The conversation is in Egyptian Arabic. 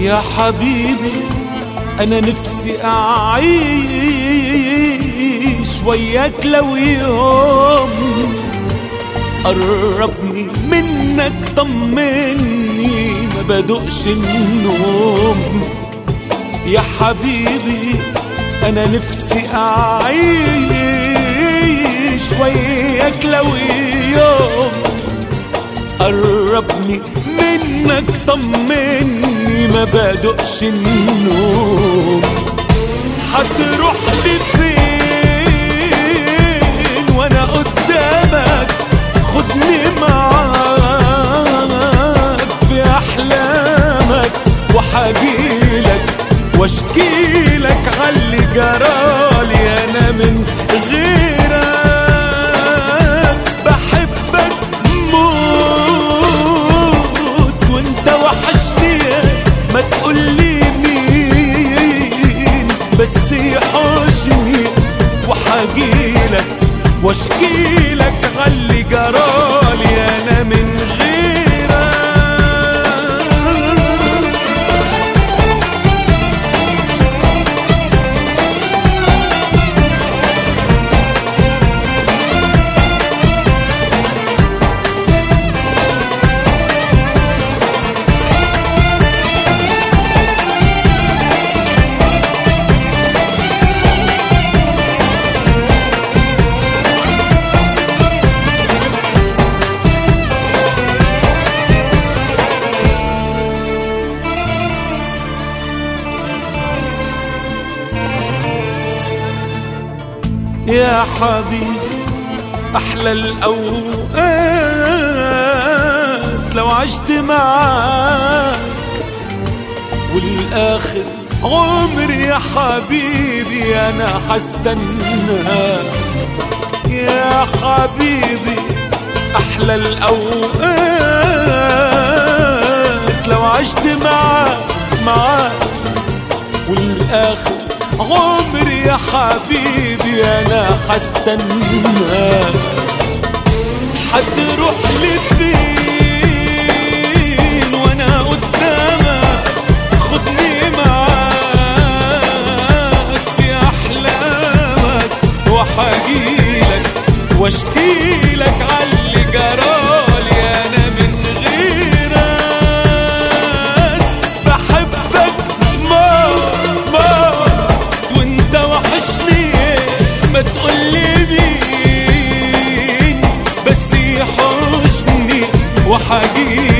يا حبيبي انا نفسي اعيش وياك لو يوم قربني منك طمني ما بدقش النوم يا حبيبي انا نفسي اعيش وياك لو يوم قربني منك طمني ما بدقش النوم هتروح لي فين وانا قدامك خدني معاك في احلامك وحجيلك واشكيلك عاللي جرالي انا من غيرك بحبك موت وانت وحشني ما تقولي مين بس يحوشني وحجيلك واشكيلك عاللي جرالي انا من غيرك يا حبيبي احلى الاوقات لو عشت معاك والاخر عمري يا حبيبي انا هستناك يا حبيبي احلى الاوقات لو عشت معاك معاك والاخر عمري يا حبيبي انا هستناك هتروح لي فين وانا قدامك خدني معاك في احلامك وحجيلك واشكيلك عاللي جرالي انا من غيرك بحبك موت موت وانت وحشني ما تقولي مين بس يحوشني وحجيلك